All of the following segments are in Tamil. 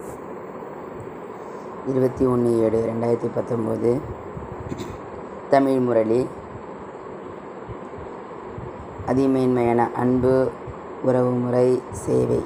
இருபத்தி ஒன்று ஏழு ரெண்டாயிரத்தி பத்தொம்போது தமிழ் முரளி அதிமேன்மையான அன்பு உறவுமுறை சேவை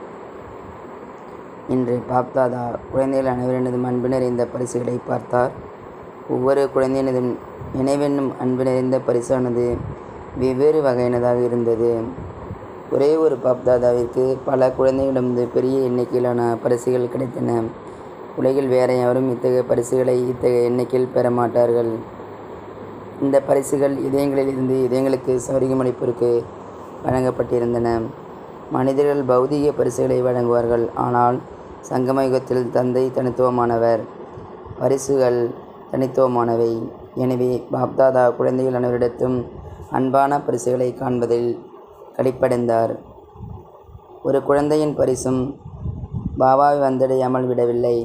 இன்று பாப்தாதா குழந்தைகள் அனைவரினதும் அன்பு நிறைந்த பரிசுகளை பார்த்தார் ஒவ்வொரு குழந்தையினதும் நினைவென்னும் அன்பு நிறைந்த பரிசானது வெவ்வேறு வகையினதாக இருந்தது ஒரே ஒரு பாப்தாதாவிற்கு பல குழந்தைகளிடமிருந்து பெரிய எண்ணிக்கையிலான பரிசுகள் கிடைத்தன உலகில் வேற யாரும் இத்தகைய பரிசுகளை இத்தகைய எண்ணிக்கையில் பெற மாட்டார்கள் இந்த பரிசுகள் இதயங்களில் இருந்து இதயங்களுக்கு சௌரிகமளிப்பிற்கு வழங்கப்பட்டிருந்தன மனிதர்கள் பௌதீக பரிசுகளை வழங்குவார்கள் ஆனால் சங்கம யுகத்தில் தந்தை தனித்துவமானவர் பரிசுகள் தனித்துவமானவை எனவே பாப்தாதா குழந்தைகள் அனைவரிடத்தும் அன்பான பரிசுகளை காண்பதில் களிப்படைந்தார் ஒரு குழந்தையின் பரிசும் பாபாவை வந்தடையாமல் விடவில்லை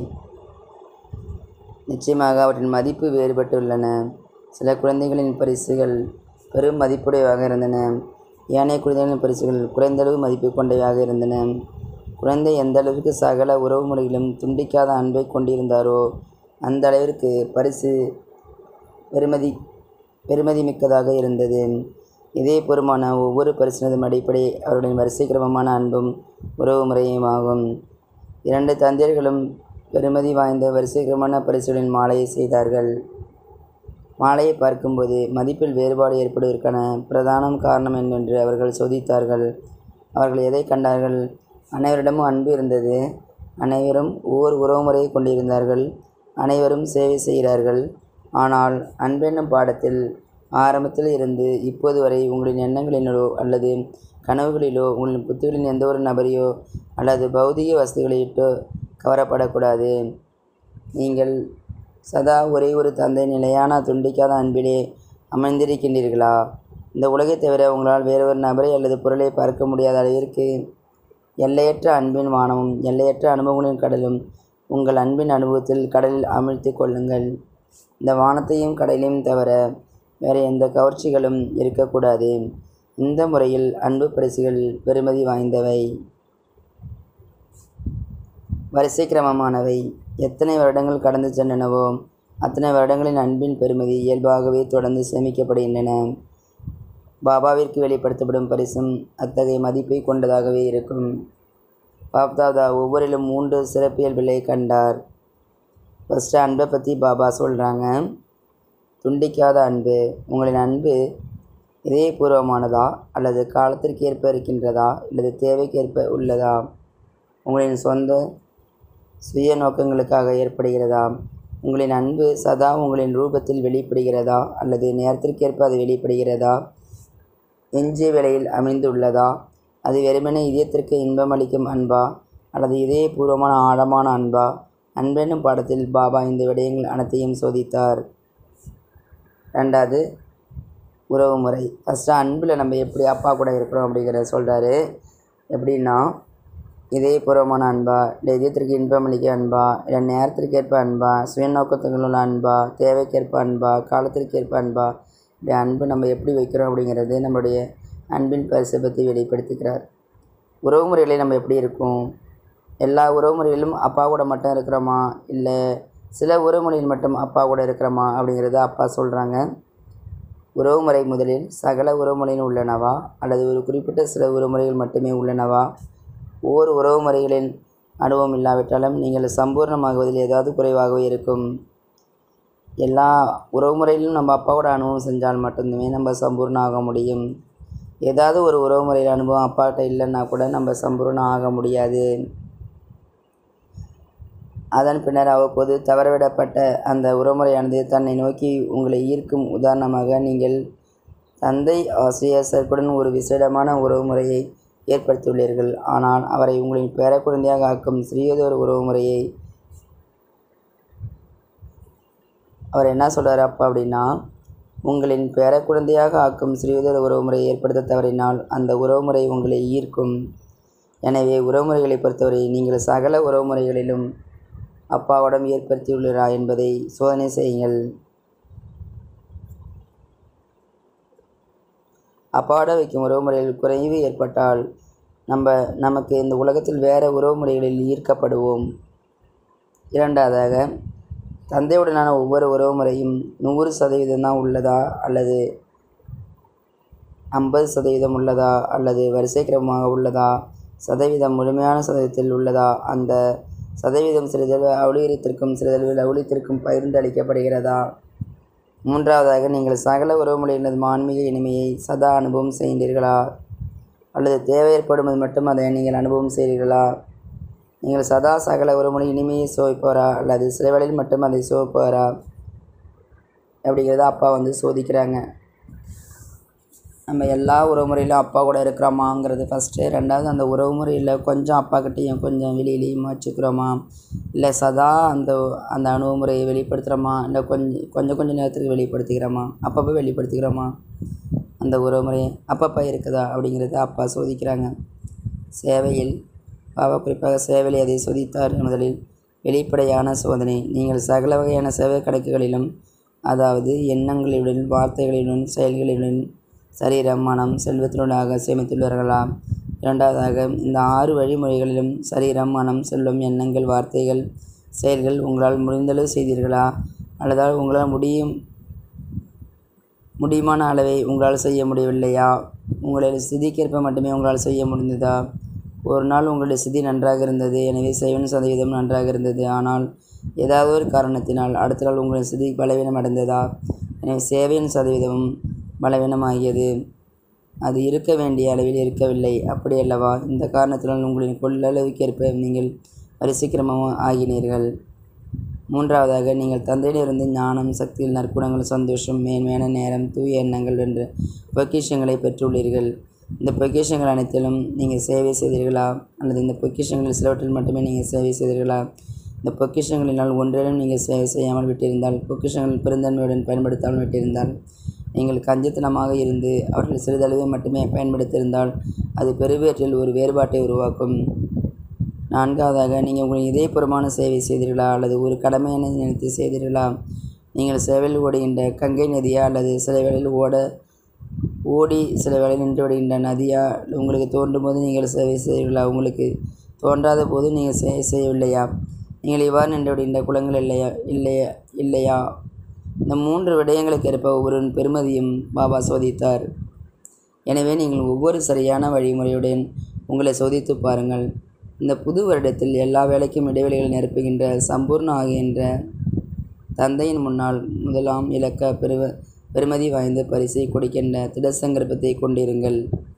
நிச்சயமாக அவற்றின் மதிப்பு வேறுபட்டுள்ளன சில குழந்தைகளின் பரிசுகள் பெரும் மதிப்புடையவாக இருந்தன ஏனைய குழந்தைகளின் பரிசுகள் குறைந்தளவு மதிப்பு கொண்டவையாக இருந்தன குழந்தை எந்த அளவிற்கு சகல உறவு முறையிலும் துண்டிக்காத அன்பை கொண்டிருந்தாரோ அந்த அளவிற்கு பரிசு பெருமதி பெருமதி மிக்கதாக இருந்தது இதயபூர்வமான ஒவ்வொரு பரிசினதும் அடிப்படை அவருடைய வரிசை கிரமமான அன்பும் உறவு முறையுமாகும் இரண்டு தந்தையர்களும் பெருமதி வாய்ந்த வரிசைக்கிரமான பரிசுகளின் மாலையை செய்தார்கள் மாலையை பார்க்கும்போது மதிப்பில் வேறுபாடு ஏற்படுவதற்கான பிரதான காரணம் என்னவென்று அவர்கள் சோதித்தார்கள் அவர்கள் எதை கண்டார்கள் அனைவரிடமும் அன்பு இருந்தது அனைவரும் ஒவ்வொரு உறவுமுறையை கொண்டிருந்தார்கள் அனைவரும் சேவை செய்கிறார்கள் ஆனால் அன்பென்னும் பாடத்தில் ஆரம்பத்தில் இருந்து இப்போது வரை உங்களின் எண்ணங்களிலோ அல்லது கனவுகளிலோ உங்களின் புத்திகளின் எந்த ஒரு நபரையோ அல்லது பௌதிக வசதிகளையிட்டோ கவரப்படக்கூடாது நீங்கள் சதா ஒரே ஒரு தந்தை நிலையான துண்டிக்காத அன்பிலே அமர்ந்திருக்கின்றீர்களா இந்த உலகை தவிர உங்களால் வேறொரு நபரை அல்லது பொருளை பார்க்க முடியாத அளவிற்கு எல்லையற்ற அன்பின் வானமும் எல்லையற்ற அனுபவங்களின் கடலும் உங்கள் அன்பின் அனுபவத்தில் கடலில் அமிழ்த்து கொள்ளுங்கள் இந்த வானத்தையும் கடலையும் தவிர வேறு எந்த கவர்ச்சிகளும் இருக்கக்கூடாது இந்த முறையில் அன்பு பரிசுகள் பெருமதி வாய்ந்தவை வரிசை கிரமமானவை எத்தனை வருடங்கள் கடந்து சென்றனவோ அத்தனை வருடங்களின் அன்பின் பெருமதி இயல்பாகவே தொடர்ந்து சேமிக்கப்படுகின்றன பாபாவிற்கு வெளிப்படுத்தப்படும் பரிசும் அத்தகைய மதிப்பை கொண்டதாகவே இருக்கும் பாப்தாதா ஒவ்வொருலும் மூன்று சிறப்பியல்புகளை கண்டார் ஃபஸ்ட்டு அன்பை பற்றி பாபா சொல்கிறாங்க துண்டிக்காத அன்பு உங்களின் அன்பு இதயபூர்வமானதா அல்லது காலத்திற்கு ஏற்ப இருக்கின்றதா அல்லது தேவைக்கேற்ப உள்ளதா உங்களின் சொந்த சுய நோக்கங்களுக்காக ஏற்படுகிறதா உங்களின் அன்பு சதா உங்களின் ரூபத்தில் வெளிப்படுகிறதா அல்லது நேரத்திற்கேற்ப அது வெளிப்படுகிறதா எஞ்சிய வேளையில் அமைந்துள்ளதா அது வெறுமனே இதயத்திற்கு இன்பமளிக்கும் அன்பா அல்லது இதயபூர்வமான ஆழமான அன்பா அன்பென்னும் பாடத்தில் பாபா இந்த விடயங்கள் அனைத்தையும் சோதித்தார் ரெண்டாவது உறவு முறை ஃபஸ்ட்டு அன்பில் நம்ம எப்படி அப்பா கூட இருக்கிறோம் அப்படிங்கிறத சொல்கிறாரு எப்படின்னா இதயபூர்வமான அன்பா இல்லை இதயத்திற்கு இன்பமளிக்க அன்பா இல்லை நேரத்திற்கேற்ப அன்பா சுயநோக்கத்துக்குள்ள உள்ள அன்பா தேவைக்கேற்ப அன்பா காலத்திற்கேற்ப அன்பா இப்படி அன்பு நம்ம எப்படி வைக்கிறோம் அப்படிங்கிறது நம்மளுடைய அன்பின் பரிசை பற்றி வெளிப்படுத்திக்கிறார் உறவு முறைகளில் நம்ம எப்படி இருக்கோம் எல்லா உறவு முறைகளிலும் அப்பா கூட மட்டும் இருக்கிறோமா இல்லை சில உறவு முறையில் மட்டும் அப்பா கூட இருக்கிறோமா அப்படிங்கிறத அப்பா சொல்கிறாங்க உறவுமுறை முதலில் சகல உறவுமுறையில் உள்ளனவா அல்லது ஒரு குறிப்பிட்ட சில உறவுமுறைகள் மட்டுமே உள்ளனவா ஒவ்வொரு உறவுமுறைகளின் அனுபவம் இல்லாவிட்டாலும் நீங்கள் சம்பூர்ணமாகுவதில் ஏதாவது குறைவாகவே இருக்கும் எல்லா உறவுமுறையிலும் நம்ம அப்பாவோட அனுபவம் செஞ்சால் மட்டுமே நம்ம சம்பூர்ணம் ஆக முடியும் ஏதாவது ஒரு உறவுமுறையில் அனுபவம் அப்பாட்ட இல்லைன்னா கூட நம்ம சம்பூர்ணம் ஆக முடியாது அதன் பின்னர் அவ்வப்போது தவறவிடப்பட்ட அந்த உறவுமுறையானது தன்னை நோக்கி உங்களை ஈர்க்கும் உதாரணமாக நீங்கள் தந்தை ஆசிரியர்களுடன் ஒரு விசேடமான உறவுமுறையை ஏற்படுத்தியுள்ளீர்கள் ஆனால் அவரை உங்களின் பேர குழந்தையாக ஆக்கும் சிறியதொரு உறவுமுறையை அவர் என்ன சொல்கிறார் அப்பா அப்படின்னா உங்களின் பேர குழந்தையாக ஆக்கும் சிறியதொரு உறவுமுறையை ஏற்படுத்த தவறினால் அந்த உறவுமுறை உங்களை ஈர்க்கும் எனவே உறவுமுறைகளை பொறுத்தவரை நீங்கள் சகல உறவுமுறைகளிலும் அப்பாவிடம் ஏற்படுத்தியுள்ளீரா என்பதை சோதனை செய்யுங்கள் அப்பாவோட வைக்கும் உறவுமுறையில் குறைவு ஏற்பட்டால் நம்ம நமக்கு இந்த உலகத்தில் வேறு உறவுமுறைகளில் ஈர்க்கப்படுவோம் இரண்டாவதாக தந்தையுடனான ஒவ்வொரு உறவுமுறையும் நூறு சதவீதம் தான் உள்ளதா அல்லது ஐம்பது சதவீதம் உள்ளதா அல்லது வரிசை கிரமமாக உள்ளதா சதவீதம் முழுமையான சதவீதத்தில் உள்ளதா அந்த சதவீதம் சிறிதளவு அவுளியத்திற்கும் சிறிதளவு லவுளியத்திற்கும் பகிர்ந்து அளிக்கப்படுகிறதா மூன்றாவதாக நீங்கள் சகல உறவுமுறையினதும் ஆன்மீக இனிமையை சதா அனுபவம் செய்கின்றீர்களா அல்லது தேவை ஏற்படும்போது மட்டும் அதை நீங்கள் அனுபவம் செய்கிறீர்களா நீங்கள் சதா சகல உறவுமுறை இனிமையை சுவைப்பவரா அல்லது சில வேளையில் மட்டும் அதை சுவைப்பவரா அப்படிங்கிறத அப்பா வந்து சோதிக்கிறாங்க நம்ம எல்லா உறவுமுறையிலும் அப்பா கூட இருக்கிறோமாங்கிறது ஃபஸ்ட்டு ரெண்டாவது அந்த உறவுமுறையில் கொஞ்சம் அப்பாக்கிட்டேயும் கொஞ்சம் வெளியிலையும் வச்சுக்கிறோமா இல்லை சதா அந்த அந்த அணுகுமுறையை வெளிப்படுத்துகிறோமா இல்லை கொஞ்சம் கொஞ்சம் கொஞ்சம் நேரத்துக்கு வெளிப்படுத்திக்கிறோமா அப்பப்போ வெளிப்படுத்திக்கிறோமா அந்த உறவுமுறை அப்பப்போ இருக்குதா அப்படிங்கிறத அப்பா சோதிக்கிறாங்க சேவையில் பாபா குறிப்பாக சேவையில் அதை சோதித்தார் முதலில் வெளிப்படையான சோதனை நீங்கள் சகல வகையான சேவை கணக்குகளிலும் அதாவது எண்ணங்களுடன் வார்த்தைகளுடன் செயல்களுடன் சரீரம் மனம் செல்வத்தினூடாக சேமித்துள்ளார்களா இரண்டாவதாக இந்த ஆறு வழிமுறைகளிலும் சரீரம் மனம் செல்வம் எண்ணங்கள் வார்த்தைகள் செயல்கள் உங்களால் முடிந்தளவு செய்தீர்களா அல்லதால் உங்களால் முடியும் முடியுமான அளவை உங்களால் செய்ய முடியவில்லையா உங்களுடைய ஸ்திதிக்கேற்ப மட்டுமே உங்களால் செய்ய முடிந்ததா ஒரு நாள் உங்களுடைய ஸ்திதி நன்றாக இருந்தது எனவே செய்வன் சதவீதம் நன்றாக இருந்தது ஆனால் ஏதாவது ஒரு காரணத்தினால் அடுத்த நாள் உங்களுடைய ஸ்திதி பலவீனம் அடைந்ததா எனவே சேவையின் சதவீதமும் பலவீனமாகியது அது இருக்க வேண்டிய அளவில் இருக்கவில்லை அப்படி அல்லவா இந்த காரணத்தினால் உங்களின் கொள்ளளவுக்கேற்ப நீங்கள் வரிசைக்கிரமமாக ஆகினீர்கள் மூன்றாவதாக நீங்கள் தந்தையிலிருந்து ஞானம் சக்தியில் நற்குணங்கள் சந்தோஷம் மேன்மையான நேரம் தூய எண்ணங்கள் என்ற பொக்கிஷங்களை பெற்றுள்ளீர்கள் இந்த பொக்கிஷங்கள் அனைத்திலும் நீங்கள் சேவை செய்தீர்களா அல்லது இந்த பொக்கிஷங்களில் சிலவற்றில் மட்டுமே நீங்கள் சேவை செய்தீர்களா இந்த பொக்கிஷங்களினால் ஒன்றிலும் நீங்கள் சேவை செய்யாமல் விட்டிருந்தால் பொக்கிஷங்கள் பெருந்தன்மையுடன் பயன்படுத்தாமல் விட்டிருந்தால் நீங்கள் கஞ்சத்தனமாக இருந்து அவர்கள் சிறிதளவு மட்டுமே பயன்படுத்தியிருந்தால் அது பெருவேற்றில் ஒரு வேறுபாட்டை உருவாக்கும் நான்காவதாக நீங்கள் உங்களின் இதயபூர்வமான சேவை செய்தீர்களா அல்லது ஒரு கடமை என நினைத்து செய்தீர்களா நீங்கள் சேவையில் ஓடுகின்ற கங்கை நதியா அல்லது சில வேளையில் ஓட ஓடி சில வேளையில் நின்று விடுகின்ற நதியா உங்களுக்கு தோன்றும் போது நீங்கள் சேவை செய்வீர்களா உங்களுக்கு தோன்றாத போது நீங்கள் சேவை செய்யவில்லையா நீங்கள் இவ்வாறு நின்று விடுகின்ற குளங்கள் இல்லையா இல்லையா இல்லையா இந்த மூன்று விடயங்களுக்கு ஏற்ப ஒவ்வொரு பெருமதியும் பாபா சோதித்தார் எனவே நீங்கள் ஒவ்வொரு சரியான வழிமுறையுடன் உங்களை சோதித்து பாருங்கள் இந்த புது வருடத்தில் எல்லா வேலைக்கும் இடைவெளிகளை நிரப்புகின்ற சம்பூர்ண ஆகின்ற தந்தையின் முன்னால் முதலாம் இலக்க பெருவ பெருமதி வாய்ந்த பரிசை கொடுக்கின்ற திடசங்கற்பத்தை கொண்டிருங்கள்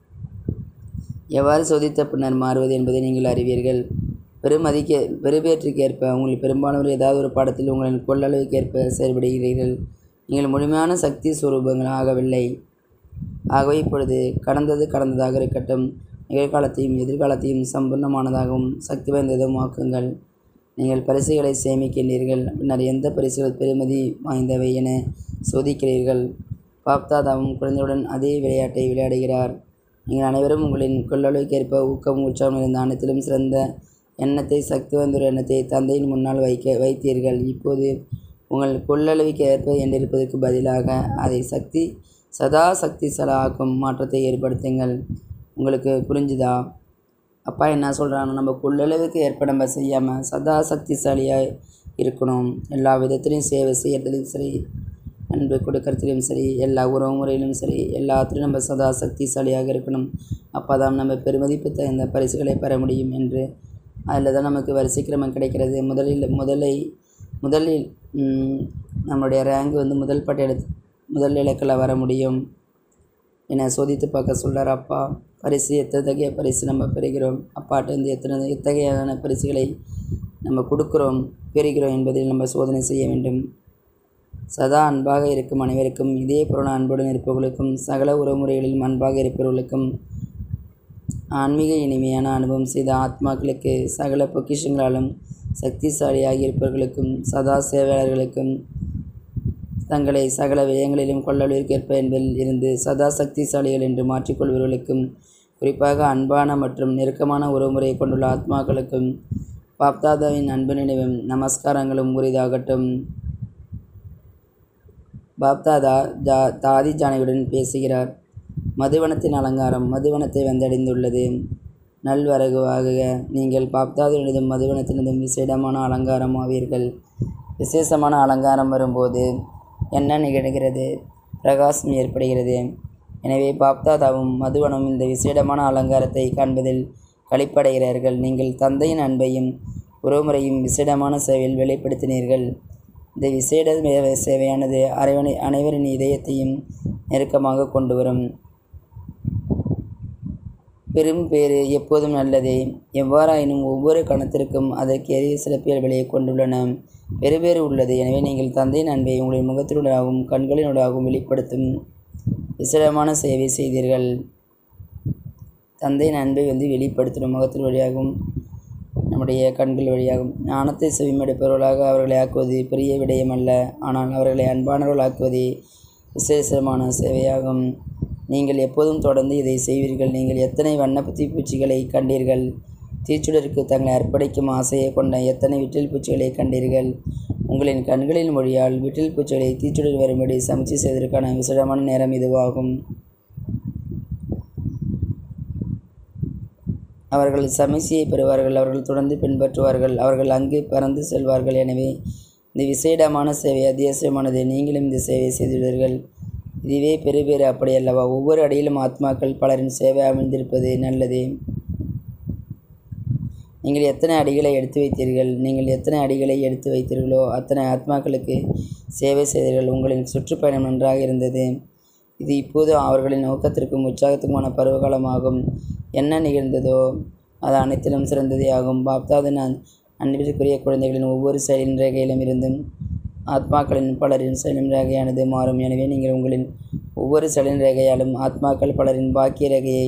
எவ்வாறு சோதித்த பின்னர் மாறுவது என்பதை நீங்கள் அறிவீர்கள் பெருமதிக்கு பெருபேற்றுக்கேற்ப உங்களில் பெரும்பாலானோர் ஏதாவது ஒரு பாடத்தில் உங்களின் கொள்ளளவுக்கேற்ப செயல்படுகிறீர்கள் நீங்கள் முழுமையான சக்தி சுரூபங்கள் ஆகவில்லை ஆகவே இப்பொழுது கடந்தது கடந்ததாக இருக்கட்டும் நிகழ்காலத்தையும் எதிர்காலத்தையும் சம்பூர்ணமானதாகவும் சக்தி வாய்ந்ததும் ஆக்குங்கள் நீங்கள் பரிசுகளை சேமிக்கின்றீர்கள் பின்னர் எந்த பரிசுகள் பெருமதி வாய்ந்தவை என சோதிக்கிறீர்கள் பாப்தாதாவும் குழந்தையுடன் அதே விளையாட்டை விளையாடுகிறார் நீங்கள் அனைவரும் உங்களின் கொள்ளளவுக்கேற்ப ஊக்கம் உற்சாகம் இருந்த அனைத்திலும் சிறந்த எண்ணத்தை சக்தி வாய்ந்த ஒரு எண்ணத்தை தந்தையின் முன்னால் வைக்க வைத்தீர்கள் இப்போது உங்கள் கொள்ளளவுக்கு ஏற்ப என்றிருப்பதற்கு பதிலாக அதை சக்தி சதா சக்தி ஆக்கும் மாற்றத்தை ஏற்படுத்துங்கள் உங்களுக்கு புரிஞ்சுதா அப்பா என்ன சொல்கிறாங்கன்னா நம்ம கொள்ளளவுக்கு ஏற்ப நம்ம செய்யாமல் சதா சக்திசாலியாக இருக்கணும் எல்லா விதத்துலேயும் சேவை செய்கிறதுலையும் சரி அன்பு கொடுக்கறதுலையும் சரி எல்லா உறவு முறையிலும் சரி எல்லாத்துலேயும் நம்ம சதா சக்திசாலியாக இருக்கணும் அப்போ தான் நம்ம பெருமதிப்பு தகுந்த பரிசுகளை பெற முடியும் என்று அதில் தான் நமக்கு வரிசைக்கிரமம் கிடைக்கிறது முதலில் முதலை முதலில் நம்மளுடைய ரேங்க் வந்து முதல் பட்டியல் முதல் இலக்கில் வர முடியும் என சோதித்து பார்க்க சொல்கிறார் அப்பா பரிசு எத்தகைய பரிசு நம்ம பெறுகிறோம் அப்பாட்டேருந்து எத்தனை எத்தகையான பரிசுகளை நம்ம கொடுக்குறோம் பெறுகிறோம் என்பதில் நம்ம சோதனை செய்ய வேண்டும் சதா அன்பாக இருக்கும் அனைவருக்கும் இதே பொருளான அன்புடன் இருப்பவர்களுக்கும் சகல உறவுமுறைகளிலும் அன்பாக இருப்பவர்களுக்கும் ஆன்மீக இனிமையான அனுபவம் செய்த ஆத்மாக்களுக்கு சகல பொக்கிஷங்களாலும் சக்திசாலியாகி இருப்பவர்களுக்கும் சதா சேவையாளர்களுக்கும் தங்களை சகல விடயங்களிலும் கொள்ளளவிற்கேற்ப என்பதில் இருந்து சதா சக்திசாலிகள் என்று மாற்றிக்கொள்பவர்களுக்கும் குறிப்பாக அன்பான மற்றும் நெருக்கமான உறவுமுறையை கொண்டுள்ள ஆத்மாக்களுக்கும் பாப்தாதாவின் அன்பு நினைவும் நமஸ்காரங்களும் உரிதாகட்டும் பாப்தாதா ஜா தாதி ஜானகியுடன் பேசுகிறார் மதுவனத்தின் அலங்காரம் மதுவனத்தை வந்தடைந்துள்ளது நல்வரகுவாகுக நீங்கள் பாப்தாதினதும் மதுவனத்தினதும் விசேடமான அலங்காரம் ஆவீர்கள் விசேஷமான அலங்காரம் வரும்போது என்ன நிகழ்கிறது பிரகாசம் ஏற்படுகிறது எனவே பாப்தாதாவும் மதுவனும் இந்த விசேடமான அலங்காரத்தை காண்பதில் களிப்படைகிறார்கள் நீங்கள் தந்தையின் அன்பையும் உறவுமுறையும் விசேடமான சேவையில் வெளிப்படுத்தினீர்கள் இந்த விசேட மே- சேவையானது அனைவரி அனைவரின் இதயத்தையும் நெருக்கமாக கொண்டு வரும் பெரும் பேறு எப்போதும் நல்லதே எவ்வாறாயினும் ஒவ்வொரு கணத்திற்கும் அதற்கேறிய சிறப்பியல்களை கொண்டுள்ளன பெருபேறு உள்ளது எனவே நீங்கள் தந்தையின் அன்பை உங்களின் முகத்தினூடாகவும் கண்களினூடாகவும் வெளிப்படுத்தும் விசேடமான சேவை செய்தீர்கள் தந்தையின் அன்பை வந்து வெளிப்படுத்தணும் முகத்தின் வழியாகவும் நம்முடைய கண்கள் வழியாகவும் ஞானத்தை செவிமடுப்பவர்களாக அவர்களை ஆக்குவது பெரிய விடயமல்ல ஆனால் அவர்களை அன்பானவர்களாக்குவதே விசேஷமான சேவையாகும் நீங்கள் எப்போதும் தொடர்ந்து இதை செய்வீர்கள் நீங்கள் எத்தனை வண்ண தீப்பூச்சிகளை கண்டீர்கள் தீச்சுடருக்கு தங்களை அர்ப்பணிக்கும் ஆசையை கொண்ட எத்தனை விட்டில் பூச்சிகளை கண்டீர்கள் உங்களின் கண்களின் மொழியால் விட்டில் பூச்சிகளை தீச்சுடர் வரும்படி சமைச்சு செய்வதற்கான விசேடமான நேரம் இதுவாகும் அவர்கள் சமிசையை பெறுவார்கள் அவர்கள் தொடர்ந்து பின்பற்றுவார்கள் அவர்கள் அங்கு பறந்து செல்வார்கள் எனவே இந்த விசேடமான சேவை அத்தியாவசியமானது நீங்களும் இந்த சேவை செய்துள்ளீர்கள் இதுவே பெருபேறு அப்படி அல்லவா ஒவ்வொரு அடியிலும் ஆத்மாக்கள் பலரின் சேவை அமைந்திருப்பது நல்லது நீங்கள் எத்தனை அடிகளை எடுத்து வைத்தீர்கள் நீங்கள் எத்தனை அடிகளை எடுத்து வைத்தீர்களோ அத்தனை ஆத்மாக்களுக்கு சேவை செய்தீர்கள் உங்களின் சுற்றுப்பயணம் நன்றாக இருந்தது இது இப்போது அவர்களின் நோக்கத்திற்கும் உற்சாகத்துக்குமான பருவகாலமாகும் என்ன நிகழ்ந்ததோ அது அனைத்திலும் சிறந்ததே ஆகும் பாப்தாதன் அன் அன்பிற்குரிய குழந்தைகளின் ஒவ்வொரு செயலின் ரேகையிலும் இருந்தும் ஆத்மாக்களின் பலரின் செயலின் ரேகையானது மாறும் எனவே நீங்கள் உங்களின் ஒவ்வொரு செயலின் ரேகையாலும் ஆத்மாக்கள் பலரின் பாக்கிய ரேகையை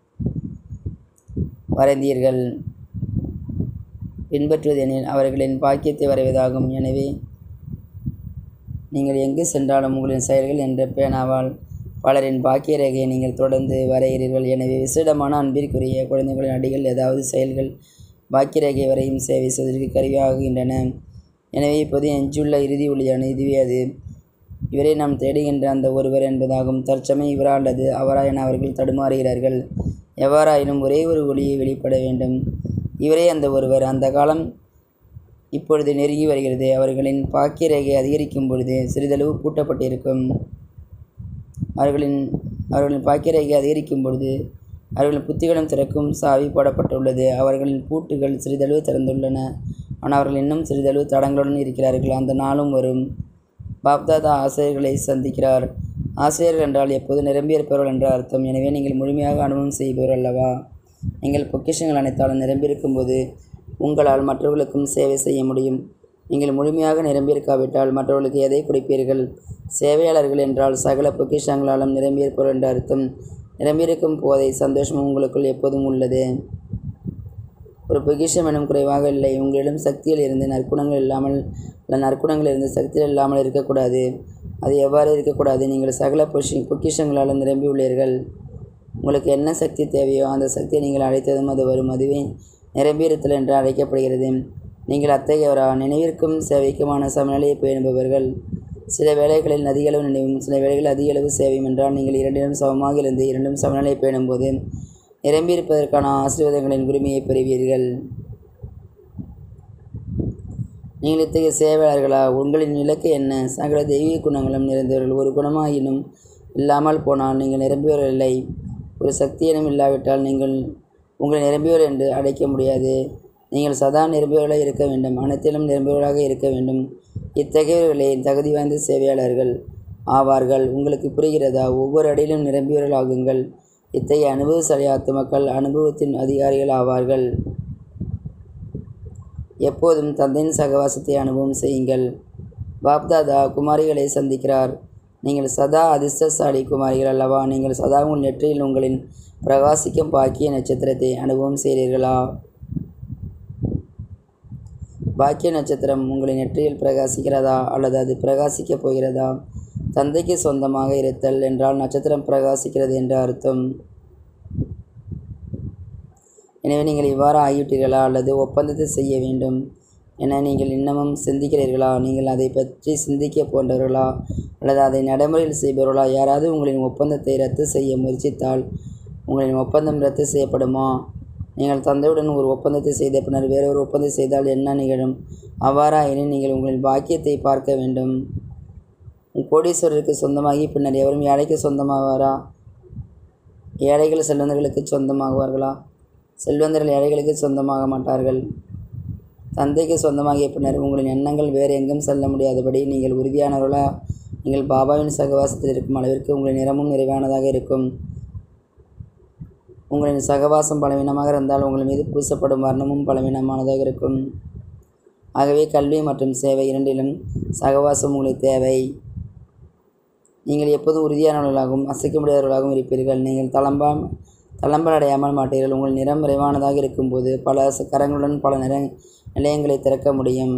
வரைந்தீர்கள் பின்பற்றுவதெனில் அவர்களின் பாக்கியத்தை வரைவதாகும் எனவே நீங்கள் எங்கு சென்றாலும் உங்களின் செயல்கள் என்ற பேனாவால் பலரின் பாக்கிய ரேகையை நீங்கள் தொடர்ந்து வரைகிறீர்கள் எனவே விசேடமான அன்பிற்குரிய குழந்தைகளின் அடிகள் ஏதாவது செயல்கள் பாக்கிய ரேகை வரையும் சேவை செய்வதற்கு கருவியாகுகின்றன எனவே இப்போது எஞ்சியுள்ள இறுதி ஒளியான இதுவே அது இவரை நாம் தேடுகின்ற அந்த ஒருவர் என்பதாகும் தற்சமயம் இவரா அல்லது அவரா என அவர்கள் தடுமாறுகிறார்கள் எவ்வாறாயினும் ஒரே ஒரு ஒளியை வெளிப்பட வேண்டும் இவரே அந்த ஒருவர் அந்த காலம் இப்பொழுது நெருங்கி வருகிறது அவர்களின் பாக்கிய ரேகை அதிகரிக்கும் பொழுது சிறிதளவு பூட்டப்பட்டிருக்கும் அவர்களின் அவர்களின் பாக்கிய ரேகை அதிகரிக்கும் பொழுது அவர்களின் புத்திகளும் திறக்கும் சாவி போடப்பட்டுள்ளது அவர்களின் பூட்டுகள் சிறிதளவு திறந்துள்ளன ஆனால் அவர்கள் இன்னும் சிறிதளவு தடங்களுடன் இருக்கிறார்கள் அந்த நாளும் வரும் பாப்தாதா ஆசிரியர்களை சந்திக்கிறார் ஆசிரியர்கள் என்றால் எப்போது நிரம்பியிருப்பவர்கள் என்ற அர்த்தம் எனவே நீங்கள் முழுமையாக அனுபவம் செய்பவர் அல்லவா நீங்கள் பொக்கிஷங்கள் அனைத்தாலும் நிரம்பியிருக்கும் போது உங்களால் மற்றவர்களுக்கும் சேவை செய்ய முடியும் நீங்கள் முழுமையாக நிரம்பியிருக்காவிட்டால் மற்றவர்களுக்கு எதை கொடுப்பீர்கள் சேவையாளர்கள் என்றால் சகல பொக்கிஷங்களாலும் நிரம்பியிருப்பவர் என்ற அர்த்தம் நிரம்பியிருக்கும் போதை சந்தோஷமும் உங்களுக்குள் எப்போதும் உள்ளது ஒரு பொக்கிஷம் எனும் குறைவாக இல்லை உங்களிடம் சக்தியில் இருந்து நற்குணங்கள் இல்லாமல் அல்ல நற்குணங்கள் இருந்து சக்தியில் இல்லாமல் இருக்கக்கூடாது அது எவ்வாறு இருக்கக்கூடாது நீங்கள் சகல பொஷி பொக்கிஷங்களால் நிரம்பியுள்ளீர்கள் உங்களுக்கு என்ன சக்தி தேவையோ அந்த சக்தியை நீங்கள் அழைத்ததும் அது வரும் அதுவே நிரம்பியிருத்தல் என்று அழைக்கப்படுகிறது நீங்கள் அத்தகையவரா நினைவிற்கும் சேவைக்குமான சமநிலையை பேணுபவர்கள் சில வேளைகளில் அதிகளவு நினைவும் சில வேளைகளில் அதிகளவு சேவையும் என்றால் நீங்கள் இரண்டிலும் சமமாக இருந்து இரண்டும் சமநிலை பேணும்போது நிரம்பியிருப்பதற்கான ஆசீர்வாதங்களின் உரிமையை பெறுவீர்கள் நீங்கள் இத்தகைய சேவையாளர்களா உங்களின் இலக்கு என்ன சகல தெய்வீக குணங்களும் நிறைந்தவர்கள் ஒரு குணமாயினும் இல்லாமல் போனால் நீங்கள் நிரம்பியவர் இல்லை ஒரு சக்தியினும் இல்லாவிட்டால் நீங்கள் உங்களை நிரம்பியவர் என்று அழைக்க முடியாது நீங்கள் சதா நிரம்பியவர்களாக இருக்க வேண்டும் அனைத்திலும் நிரம்பியவர்களாக இருக்க வேண்டும் இத்தகையவர்களே தகுதி வாய்ந்த சேவையாளர்கள் ஆவார்கள் உங்களுக்கு புரிகிறதா ஒவ்வொரு அடியிலும் நிரம்பியவர்களாகுங்கள் இத்தகைய அனுபவசாலி ஆத்துமக்கள் அனுபவத்தின் அதிகாரிகள் ஆவார்கள் எப்போதும் தந்தையின் சகவாசத்தை அனுபவம் செய்யுங்கள் பாப்தாதா குமாரிகளை சந்திக்கிறார் நீங்கள் சதா அதிர்ஷ்டசாலி குமாரிகள் அல்லவா நீங்கள் சதா உங்கள் நெற்றியில் உங்களின் பிரகாசிக்கும் பாக்கிய நட்சத்திரத்தை அனுபவம் செய்கிறீர்களா பாக்கிய நட்சத்திரம் உங்களின் நெற்றியில் பிரகாசிக்கிறதா அல்லது அது பிரகாசிக்கப் போகிறதா தந்தைக்கு சொந்தமாக இருத்தல் என்றால் நட்சத்திரம் பிரகாசிக்கிறது என்ற அர்த்தம் எனவே நீங்கள் இவ்வாறு ஆகிவிட்டீர்களா அல்லது ஒப்பந்தத்தை செய்ய வேண்டும் என நீங்கள் இன்னமும் சிந்திக்கிறீர்களா நீங்கள் அதை பற்றி சிந்திக்க போன்றவர்களா அல்லது அதை நடைமுறையில் செய்பவர்களா யாராவது உங்களின் ஒப்பந்தத்தை ரத்து செய்ய முயற்சித்தால் உங்களின் ஒப்பந்தம் ரத்து செய்யப்படுமா நீங்கள் தந்தையுடன் ஒரு ஒப்பந்தத்தை செய்த பின்னர் வேறொரு ஒப்பந்தம் செய்தால் என்ன நிகழும் அவ்வாறாயினும் நீங்கள் உங்களின் பாக்கியத்தை பார்க்க வேண்டும் உன் கோடீஸ்வரருக்கு சொந்தமாகி பின்னர் எவரும் ஏழைக்கு சொந்தமாவாரா ஏழைகள் செல்வந்தர்களுக்கு சொந்தமாகுவார்களா செல்வந்தர்கள் ஏழைகளுக்கு சொந்தமாக மாட்டார்கள் தந்தைக்கு சொந்தமாகிய பின்னர் உங்களின் எண்ணங்கள் வேறு எங்கும் செல்ல முடியாதபடி நீங்கள் உறுதியானவர்களா நீங்கள் பாபாவின் சகவாசத்தில் இருக்கும் அளவிற்கு உங்களின் நிறமும் நிறைவானதாக இருக்கும் உங்களின் சகவாசம் பலவீனமாக இருந்தால் உங்கள் மீது பூசப்படும் வர்ணமும் பலவீனமானதாக இருக்கும் ஆகவே கல்வி மற்றும் சேவை இரண்டிலும் சகவாசம் உங்களுக்கு தேவை நீங்கள் எப்போதும் உறுதியானவர்களாகவும் அசைக்க முடியாதவர்களாகவும் இருப்பீர்கள் நீங்கள் தளம்பா தளம்பல் அடையாமல் மாட்டீர்கள் உங்கள் நிறம் விரைவானதாக இருக்கும்போது பல ச- கரங்களுடன் பல நிற நிலையங்களை திறக்க முடியும்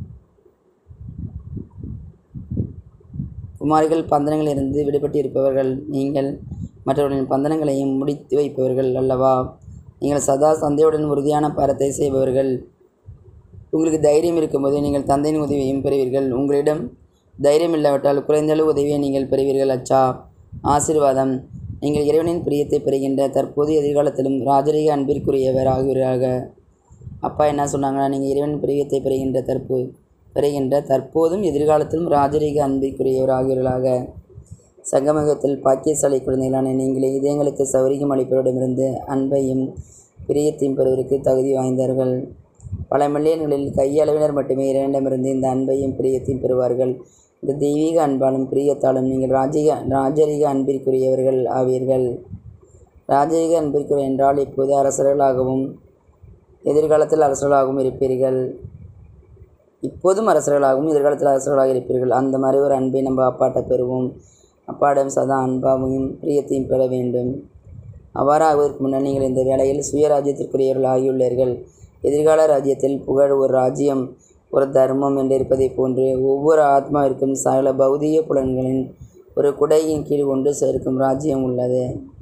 குமாரிகள் பந்தனங்களிலிருந்து விடுபட்டு இருப்பவர்கள் நீங்கள் மற்றவர்களின் பந்தனங்களையும் முடித்து வைப்பவர்கள் அல்லவா நீங்கள் சதா தந்தையுடன் உறுதியான பாரத்தை செய்பவர்கள் உங்களுக்கு தைரியம் இருக்கும்போது நீங்கள் தந்தையின் உதவியையும் பெறுவீர்கள் உங்களிடம் தைரியம் இல்லாவிட்டால் குறைந்த அளவு உதவியை நீங்கள் பெறுவீர்கள் அச்சா ஆசீர்வாதம் நீங்கள் இறைவனின் பிரியத்தை பெறுகின்ற தற்போது எதிர்காலத்திலும் ராஜரீக அன்பிற்குரியவர் ஆகுவீராக அப்பா என்ன சொன்னாங்கன்னா நீங்கள் இறைவன் பிரியத்தை பெறுகின்ற தற்போ பெறுகின்ற தற்போதும் எதிர்காலத்திலும் ராஜரீக அன்பிற்குரியவர் ஆகுவீர்களாக சங்கமகத்தில் பாக்கியசாலை குழந்தைகளான நீங்கள் இதயங்களுக்கு சௌரியம் அளிப்பவரிடமிருந்து அன்பையும் பிரியத்தையும் பெறுவதற்கு தகுதி வாய்ந்தார்கள் பல மில்லியன்களில் கையளவினர் மட்டுமே இறைவனிடமிருந்து இந்த அன்பையும் பிரியத்தையும் பெறுவார்கள் இந்த தெய்வீக அன்பாலும் பிரியத்தாலும் நீங்கள் ராஜீக ராஜரீக அன்பிற்குரியவர்கள் ஆவீர்கள் ராஜரீக அன்பிற்குரிய என்றால் இப்போது அரசர்களாகவும் எதிர்காலத்தில் அரசர்களாகவும் இருப்பீர்கள் இப்போதும் அரசர்களாகவும் எதிர்காலத்தில் அரசர்களாக இருப்பீர்கள் அந்த மாதிரி ஒரு அன்பை நம்ம அப்பாட்ட பெறுவோம் அப்பாடம் சதா அன்பாகவும் பிரியத்தையும் பெற வேண்டும் அவ்வாறு ஆகுவதற்கு முன்னர் நீங்கள் இந்த வேளையில் சுயராஜ்யத்திற்குரியவர்கள் ஆகியுள்ளீர்கள் எதிர்கால ராஜ்யத்தில் புகழ் ஒரு ராஜ்யம் ஒரு தர்மம் என்று இருப்பதைப் போன்று ஒவ்வொரு ஆத்மாவிற்கும் சகல பௌதிக புலன்களின் ஒரு குடையின் கீழ் ஒன்று சேர்க்கும் ராஜ்யம் உள்ளது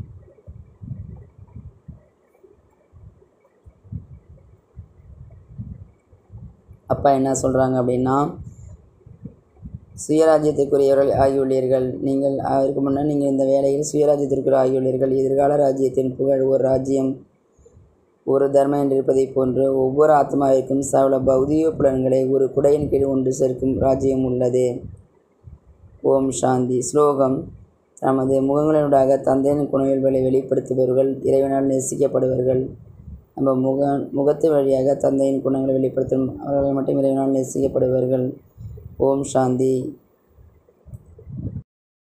அப்பா என்ன சொல்கிறாங்க அப்படின்னா சுயராஜ்யத்திற்குரியவர்கள் ஆகியுள்ளீர்கள் நீங்கள் அதற்கு முன்னர் நீங்கள் இந்த வேலையில் சுயராஜ்யத்திற்குரிய ஆகியுள்ளீர்கள் எதிர்கால ராஜ்யத்தின் புகழ் ஒரு ராஜ்யம் ஒரு தர்மம் என்று இருப்பதைப் போன்று ஒவ்வொரு ஆத்மாவிற்கும் சகல பௌதிக புலன்களை ஒரு குடையின் கீழ் ஒன்று சேர்க்கும் ராஜ்யம் உள்ளது ஓம் சாந்தி ஸ்லோகம் தமது முகங்களினூடாக தந்தையின் குணவியல்களை வெளிப்படுத்துபவர்கள் இறைவனால் நேசிக்கப்படுவார்கள் நம்ம முக முகத்து வழியாக தந்தையின் குணங்களை வெளிப்படுத்தும் அவர்கள் மட்டும் இறைவனால் நேசிக்கப்படுவார்கள் ஓம் சாந்தி